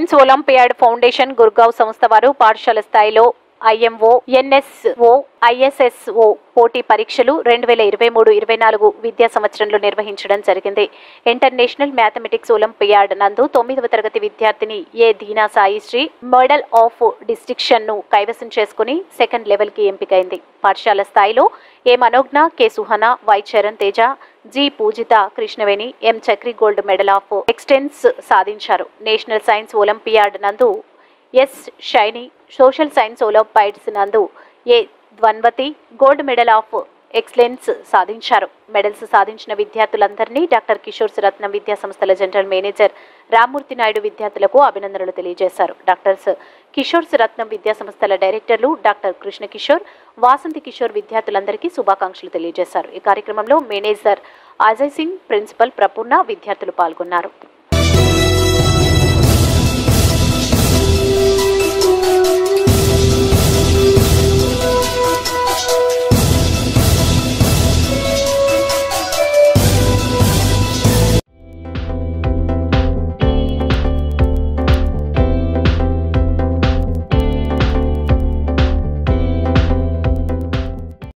science olympiad foundation Gurgaon సంస్థ వారు పాఠశాల స్థాయిలో ఐఎంఓ ఎన్ఎస్ఓ ఐఎస్ఎస్ఓ పోటీ పరీక్షలు రెండు వేల ఇరవై మూడు ఇరవై నాలుగు విద్యా సంవత్సరంలో నిర్వహించడం జరిగింది ఇంటర్నేషనల్ మ్యాథమెటిక్స్ ఒలింపియాడ్ నందు తొమ్మిదవ తరగతి విద్యార్థిని A Deena Saisri medal of distinction ను కైవసం చేసుకుని సెకండ్ లెవెల్ కి ఎంపికైంది పాఠశాల స్థాయిలో A Manojna K Suhana Y Charan Teja G Poojitha Krishnaveni M Chakri gold medal of excellence సాధించారు నేషనల్ సైన్స్ ఒలింపియాడ్ నందు S Shaini social science olympiads నందు A Dwanvathi gold medal of excellence సాధించారు మెడల్స్ సాధించిన విద్యార్థులందరినీ డాక్టర్ కిషోర్ రత్నం విద్యా సంస్థల జనరల్ మేనేజర్ రామ్మూర్తి నాయుడు విద్యార్థులకు అభినందనలు తెలియజేశారు డాక్టర్స్ కిషోర్ రత్నం విద్యా సంస్థల డైరెక్టర్లు డాక్టర్ కృష్ణ కిషోర్ వాసంతి కిషోర్ విద్యార్థులందరికీ శుభాకాంక్షలు తెలియజేశారు ఈ కార్యక్రమంలో మేనేజర్ అజయ్ సింగ్ ప్రిన్సిపల్ ప్రపూర్ణ విద్యార్థులు పాల్గొన్నారు